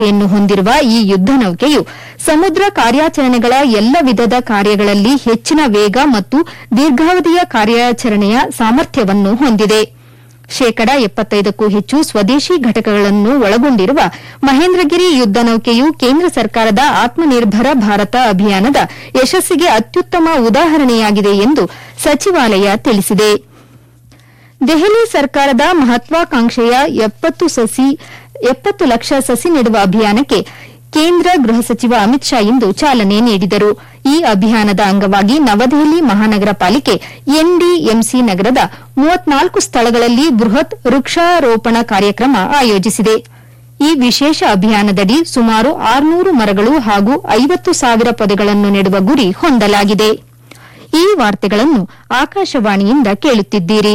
ಯನ್ನು ಹೊಂದಿರುವ ಈ ಯುದ್ದ ನೌಕೆಯು ಸಮುದ್ರ ಕಾರ್ಯಾಚರಣೆಗಳ ಎಲ್ಲ ವಿಧದ ಕಾರ್ಯಗಳಲ್ಲಿ ಹೆಚ್ಚಿನ ವೇಗ ಮತ್ತು ದೀರ್ಘಾವಧಿಯ ಕಾರ್ಯಾಚರಣೆಯ ಸಾಮರ್ಥ್ಯವನ್ನು ಹೊಂದಿದೆ ಶೇಕಡ ಎಪ್ಪತ್ತೈದಕ್ಕೂ ಹೆಚ್ಚು ಸ್ವದೇಶಿ ಘಟಕಗಳನ್ನು ಒಳಗೊಂಡಿರುವ ಮಹೇಂದ್ರಗಿರಿ ಯುದ್ದ ನೌಕೆಯು ಕೇಂದ್ರ ಸರ್ಕಾರದ ಆತ್ಮನಿರ್ಭರ ಭಾರತ ಅಭಿಯಾನದ ಯಶಸ್ಸಿಗೆ ಅತ್ಯುತ್ತಮ ಉದಾಹರಣೆಯಾಗಿದೆ ಎಂದು ಸಚಿವಾಲಯ ತಿಳಿಸಿದೆ ದೆಹಲಿ ಸರ್ಕಾರದ ಮಹತ್ವಾಕಾಂಕ್ಷೆಯ ಎಪ್ಪತ್ತು ಸಸಿ ಎಪ್ಪತ್ತು ಲಕ್ಷ ಸಸಿ ನೆಡುವ ಅಭಿಯಾನಕ್ಕೆ ಕೇಂದ್ರ ಗೃಹ ಸಚಿವ ಅಮಿತ್ ಶಾ ಇಂದು ಚಾಲನೆ ನೀಡಿದರು ಈ ಅಭಿಯಾನದ ಅಂಗವಾಗಿ ನವದೆಹಲಿ ಮಹಾನಗರ ಪಾಲಿಕೆ ಎನ್ಡಿಎಂಸಿ ನಗರದ ಮೂವತ್ನಾಲ್ಕು ಸ್ಥಳಗಳಲ್ಲಿ ಬೃಹತ್ ವೃಕ್ಷಾರೋಪಣ ಕಾರ್ಯಕ್ರಮ ಆಯೋಜಿಸಿದೆ ಈ ವಿಶೇಷ ಅಭಿಯಾನದಡಿ ಸುಮಾರು ಆರುನೂರು ಮರಗಳು ಹಾಗೂ ಐವತ್ತು ಸಾವಿರ ಪೊದೆಗಳನ್ನು ನೆಡುವ ಗುರಿ ಹೊಂದಲಾಗಿದೆ ಈ ವಾರ್ತೆಗಳನ್ನು ಆಕಾಶವಾಣಿಯಿಂದ ಕೇಳುತ್ತಿದ್ದೀರಿ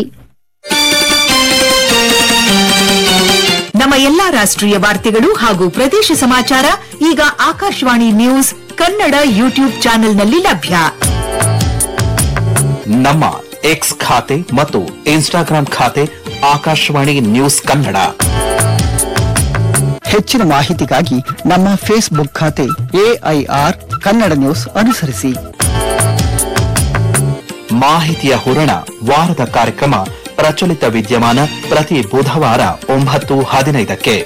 ನಮ್ಮ ಎಲ್ಲಾ ರಾಷ್ಟ್ರೀಯ ವಾರ್ತೆಗಳು ಹಾಗೂ ಪ್ರದೇಶ ಸಮಾಚಾರ ಈಗ ಆಕಾಶವಾಣಿ ನ್ಯೂಸ್ ಕನ್ನಡ ಯೂಟ್ಯೂಬ್ ಚಾನೆಲ್ನಲ್ಲಿ ಲಭ್ಯ ನಮ್ಮ ಎಕ್ಸ್ ಖಾತೆ ಮತ್ತು ಇನ್ಸ್ಟಾಗ್ರಾಂ ಖಾತೆ ಆಕಾಶವಾಣಿ ನ್ಯೂಸ್ ಕನ್ನಡ ಹೆಚ್ಚಿನ ಮಾಹಿತಿಗಾಗಿ ನಮ್ಮ ಫೇಸ್ಬುಕ್ ಖಾತೆ ಎಐಆರ್ ಕನ್ನಡ ನ್ಯೂಸ್ ಅನುಸರಿಸಿ ಮಾಹಿತಿಯ ಹೂರಣ ವಾರದ ಕಾರ್ಯಕ್ರಮ ಪ್ರಚಲಿತ ವಿದ್ಯಮಾನ ಪ್ರತಿ ಬುಧವಾರ ಒಂಬತ್ತು ಹದಿನೈದಕ್ಕೆ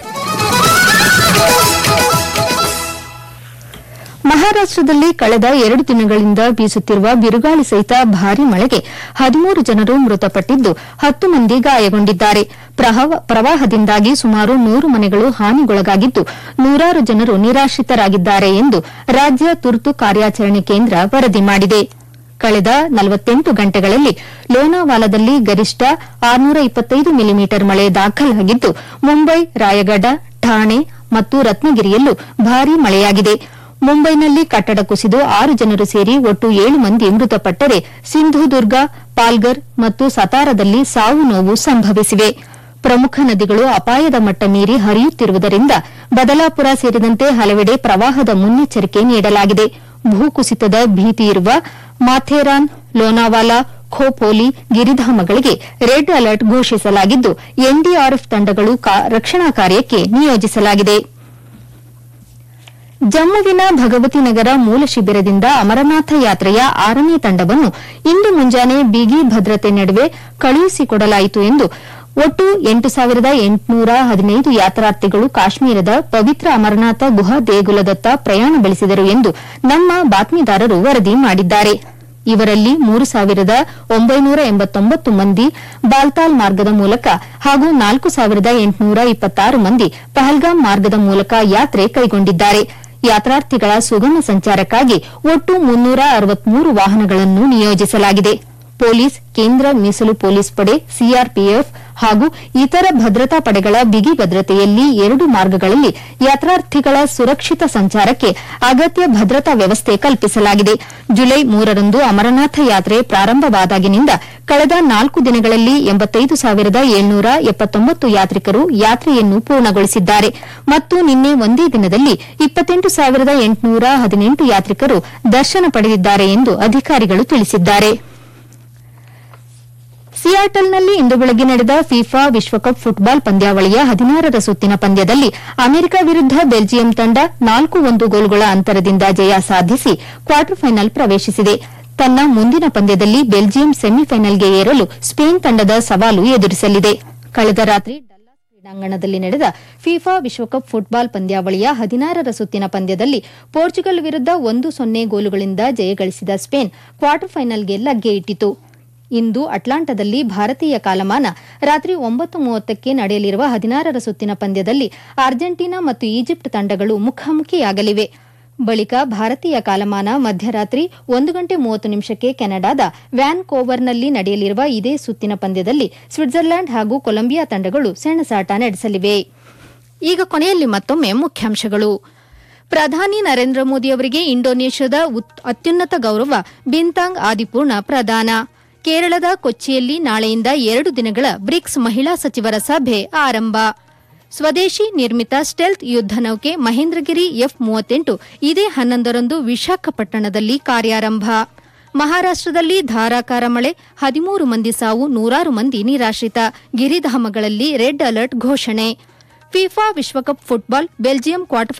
ಮಹಾರಾಷ್ಟದಲ್ಲಿ ಕಳೆದ ಎರಡು ದಿನಗಳಿಂದ ಬೀಸುತ್ತಿರುವ ಬಿರುಗಾಳಿ ಸಹಿತ ಭಾರೀ ಮಳೆಗೆ ಹದಿಮೂರು ಜನರು ಮೃತಪಟ್ಟಿದ್ದು ಹತ್ತು ಮಂದಿ ಗಾಯಗೊಂಡಿದ್ದಾರೆ ಪ್ರಹವ- ಪ್ರವಾಹದಿಂದಾಗಿ ಸುಮಾರು ನೂರು ಮನೆಗಳು ಹಾನಿಗೊಳಗಾಗಿದ್ದು ನೂರಾರು ಜನರು ನಿರಾಶ್ರಿತರಾಗಿದ್ದಾರೆ ಎಂದು ರಾಜ್ಯ ತುರ್ತು ಕಾರ್ಯಾಚರಣೆ ಕೇಂದ್ರ ವರದಿ ಮಾಡಿದೆ ಕಳೆದ ನಲವತ್ತೆಂಟು ಗಂಟೆಗಳಲ್ಲಿ ಲೋನಾವಾಲಾದಲ್ಲಿ ಗರಿಷ್ಠ ಆರುನೂರ ಇಪ್ಪತ್ತೈದು ಮಿಲಿಮೀಟರ್ ಮಳೆ ದಾಖಲಾಗಿದ್ದು ಮುಂಬೈ ರಾಯಗಢ ಠಾಣೆ ಮತ್ತು ರತ್ನಗಿರಿಯಲ್ಲೂ ಭಾರೀ ಮಳೆಯಾಗಿದೆ ಮುಂಬೈನಲ್ಲಿ ಕಟ್ಟಡ ಕುಸಿದು ಆರು ಜನರು ಸೇರಿ ಒಟ್ಟು ಏಳು ಮಂದಿ ಮೃತಪಟ್ಟರೆ ಸಿಂಧುದುರ್ಗ ಪಾಲ್ಗರ್ ಮತ್ತು ಸತಾರದಲ್ಲಿ ಸಾವು ನೋವು ಸಂಭವಿಸಿವೆ ಪ್ರಮುಖ ನದಿಗಳು ಅಪಾಯದ ಮಟ್ಟ ಮೀರಿ ಹರಿಯುತ್ತಿರುವುದರಿಂದ ಬದಲಾಪುರ ಸೇರಿದಂತೆ ಹಲವೆಡೆ ಪ್ರವಾಹದ ಮುನ್ನೆಚ್ಚರಿಕೆ ನೀಡಲಾಗಿದೆ ಭೂಕುಸಿತದ ಭೀತಿ ಇರುವ ಮಾಥೇರಾನ್ ಲೋನಾವಾಲಾ ಖೋಪೋಲಿ ಗಿರಿಧಾಮಗಳಿಗೆ ರೆಡ್ ಅಲರ್ಟ್ ಘೋಷಿಸಲಾಗಿದ್ದು ಎನ್ಡಿಆರ್ಎಫ್ ತಂಡಗಳು ಕಾ- ರಕ್ಷಣಾ ಕಾರ್ಯಕ್ಕೆ ನಿಯೋಜಿಸಲಾಗಿದೆ ಜಮ್ಮುವಿನ ಭಗವತಿ ನಗರ ಮೂಲ ಶಿಬಿರದಿಂದ ಅಮರನಾಥ ಯಾತ್ರೆಯ ಆರನೇ ತಂಡವನ್ನು ಇಂದು ಮುಂಜಾನೆ ಬಿಗಿ ಭದ್ರತೆ ನಡುವೆ ಕಳುಹಿಸಿಕೊಡಲಾಯಿತು ಎಂದು ಒಟ್ಟು ಎಂಟು ಸಾವಿರದ ಎಂಟುನೂರ ಹದಿನೈದು ಯಾತ್ರಾರ್ಥಿಗಳು ಕಾಶ್ಮೀರದ ಪವಿತ್ರ ಅಮರನಾಥ ಗುಹಾ ದೇಗುಲದತ್ತ ಪ್ರಯಾಣ ಬೆಳೆಸಿದರು ಎಂದು ನಮ್ಮ ಬಾತ್ಮೀದಾರರು ವರದಿ ಮಾಡಿದ್ದಾರೆ ಇವರಲ್ಲಿ ಮೂರು ಸಾವಿರದ ಒಂಬೈನೂರ ಎಂಬತ್ತೊಂಬತ್ತು ಮಂದಿ ಬಾಲ್ತಾಲ್ ಮಾರ್ಗದ ಮೂಲಕ ಹಾಗೂ ನಾಲ್ಕು ಸಾವಿರದ ಎಂಟುನೂರ ಇಪ್ಪತ್ತಾರು ಮಂದಿ ಪಹಲ್ಗಾಮ್ ಮಾರ್ಗದ ಮೂಲಕ ಯಾತ್ರೆ ಕೈಗೊಂಡಿದ್ದಾರೆ ಯಾತ್ರಾರ್ಥಿಗಳ ಸುಗಮ ಸಂಚಾರಕ್ಕಾಗಿ ಒಟ್ಟು ಮುನ್ನೂರ ಅರವತ್ಮೂರು ವಾಹನಗಳನ್ನು ನಿಯೋಜಿಸಲಾಗಿದೆ ಪೊಲೀಸ್ ಕೇಂದ್ರ ಮೀಸಲು ಪೊಲೀಸ್ ಪಡೆ ಸಿಆರ್ಪಿಎಫ್ ಹಾಗೂ ಇತರ ಭದ್ರತಾ ಪಡೆಗಳ ಬಿಗಿ ಭದ್ರತೆಯಲ್ಲಿ ಎರಡು ಮಾರ್ಗಗಳಲ್ಲಿ ಯಾತ್ರಾರ್ಥಿಗಳ ಸುರಕ್ಷಿತ ಸಂಚಾರಕ್ಕೆ ಅಗತ್ಯ ಭದ್ರತಾ ವ್ಯವಸ್ಥೆ ಕಲ್ಪಿಸಲಾಗಿದೆ ಜುಲೈ ಮೂರರಂದು ಅಮರನಾಥ ಯಾತ್ರೆ ಪ್ರಾರಂಭವಾದಾಗಿನಿಂದ ಕಳೆದ ನಾಲ್ಕು ದಿನಗಳಲ್ಲಿ ಎಂಬತ್ತೈದು ಸಾವಿರದ ಏಳ್ನೂರ ಎಪ್ಪತ್ತೊಂಬತ್ತು ಯಾತ್ರಿಕರು ಯಾತ್ರೆಯನ್ನು ಪೂರ್ಣಗೊಳಿಸಿದ್ದಾರೆ ಮತ್ತು ನಿನ್ನೆ ಒಂದೇ ದಿನದಲ್ಲಿ ಇಪ್ಪತ್ತೆಂಟು ಸಾವಿರದ ಎಂಟುನೂರ ಹದಿನೆಂಟು ಯಾತ್ರಿಕರು ದರ್ಶನ ಪಡೆದಿದ್ದಾರೆ ಎಂದು ಅಧಿಕಾರಿಗಳು ತಿಳಿಸಿದ್ದಾರೆ ಸಿಯಾಟಲ್ನಲ್ಲಿ ಇಂದು ಬೆಳಗ್ಗೆ ನಡೆದ ಫಿಫಾ ವಿಶ್ವಕಪ್ ಫುಟ್ಬಾಲ್ ಪಂದ್ಯಾವಳಿಯ ಹದಿನಾರರ ಸುತ್ತಿನ ಪಂದ್ಯದಲ್ಲಿ ಅಮೆರಿಕ ವಿರುದ್ದ ಬೆಲ್ಜಿಯಂ ತಂಡ ನಾಲ್ಕು ಒಂದು ಗೋಲುಗಳ ಅಂತರದಿಂದ ಜಯ ಸಾಧಿಸಿ ಕ್ವಾರ್ಟರ್ ಫೈನಲ್ ಪ್ರವೇಶಿಸಿದೆ ತನ್ನ ಮುಂದಿನ ಪಂದ್ಯದಲ್ಲಿ ಬೆಲ್ಜಿಯಂ ಸೆಮಿಫೈನಲ್ಗೆ ಏರಲು ಸ್ಪೇನ್ ತಂಡದ ಸವಾಲು ಎದುರಿಸಲಿದೆ ಕಳೆದ ರಾತ್ರಿ ಡಲ್ಲಾಸ್ ಕ್ರೀಡಾಂಗಣದಲ್ಲಿ ನಡೆದ ಫಿಫಾ ವಿಶ್ವಕಪ್ ಫುಟ್ಬಾಲ್ ಪಂದ್ಯಾವಳಿಯ ಹದಿನಾರರ ಸುತ್ತಿನ ಪಂದ್ಯದಲ್ಲಿ ಪೋರ್ಚುಗಲ್ ವಿರುದ್ದ ಒಂದು ಸೊನ್ನೆ ಗೋಲುಗಳಿಂದ ಜಯಗಳಿಸಿದ ಸ್ಪೇನ್ ಕ್ವಾರ್ಟರ್ ಫೈನಲ್ಗೆ ಲಗ್ಗೆ ಇಟ್ಟಿತು ಇಂದು ಅಟ್ಲಾಂಟಾದಲ್ಲಿ ಭಾರತೀಯ ಕಾಲಮಾನ ರಾತ್ರಿ ಒಂಬತ್ತು ಮೂವತ್ತಕ್ಕೆ ನಡೆಯಲಿರುವ ಹದಿನಾರರ ಸುತ್ತಿನ ಪಂದ್ಯದಲ್ಲಿ ಅರ್ಜೆಂಟೀನಾ ಮತ್ತು ಈಜಿಪ್ಟ್ ತಂಡಗಳು ಮುಖಾಮುಖಿಯಾಗಲಿವೆ ಬಳಿಕ ಭಾರತೀಯ ಕಾಲಮಾನ ಮಧ್ಯರಾತ್ರಿ ಒಂದು ಗಂಟೆ ಮೂವತ್ತು ನಿಮಿಷಕ್ಕೆ ಕೆನಡಾದ ವ್ಯಾನ್ ಕೋವರ್ನಲ್ಲಿ ನಡೆಯಲಿರುವ ಇದೇ ಸುತ್ತಿನ ಪಂದ್ಯದಲ್ಲಿ ಸ್ವಿಟ್ಜರ್ಲೆಂಡ್ ಹಾಗೂ ಕೊಲಂಬಿಯಾ ತಂಡಗಳು ಸೆಣಸಾಟ ನಡೆಸಲಿವೆ ಈಗ ಕೊನೆಯಲ್ಲಿ ಮತ್ತೊಮ್ಮೆ ಮುಖ್ಯಾಂಶಗಳು ಪ್ರಧಾನಿ ನರೇಂದ್ರ ಮೋದಿ ಅವರಿಗೆ ಇಂಡೋನೇಷ್ಯಾದ ಉತ್- ಅತ್ಯುನ್ನತ ಗೌರವ ಬಿಂತಾಂಗ್ ಆದಿಪೂರ್ಣ ಪ್ರದಾನ ಕೇರಳದ ಕೊಚ್ಚಿಯಲ್ಲಿ ನಾಳೆಯಿಂದ ಎರಡು ದಿನಗಳ ಬ್ರಿಕ್ಸ್ ಮಹಿಳಾ ಸಚಿವರ ಸಭೆ ಆರಂಭ ಸ್ವದೇಶಿ ನಿರ್ಮಿತ ಸ್ಟೆಲ್ತ್ ಯುದ್ಧ ನೌಕೆ ಮಹೇಂದ್ರಗಿರಿ ಎಫ್ ಮೂವತ್ತೆಂಟು ಇದೇ ಹನ್ನೊಂದರಂದು ವಿಶಾಖಪಟ್ಟಣದಲ್ಲಿ ಕಾರ್ಯಾರಂಭ ಮಹಾರಾಷ್ಟದಲ್ಲಿ ಧಾರಾಕಾರ ಮಳೆ ಹದಿಮೂರು ಮಂದಿ ಸಾವು ನೂರಾರು ಮಂದಿ ನಿರಾಶ್ರಿತ ಗಿರಿಧಾಮಗಳಲ್ಲಿ ರೆಡ್ ಅಲರ್ಟ್ ಘೋಷಣೆ ಫಿಫಾ ವಿಶ್ವಕಪ್ ಫುಟ್ಬಾಲ್ ಬೆಲ್ಜಿಯಂ ಕ್ವಾರ್ಟರ್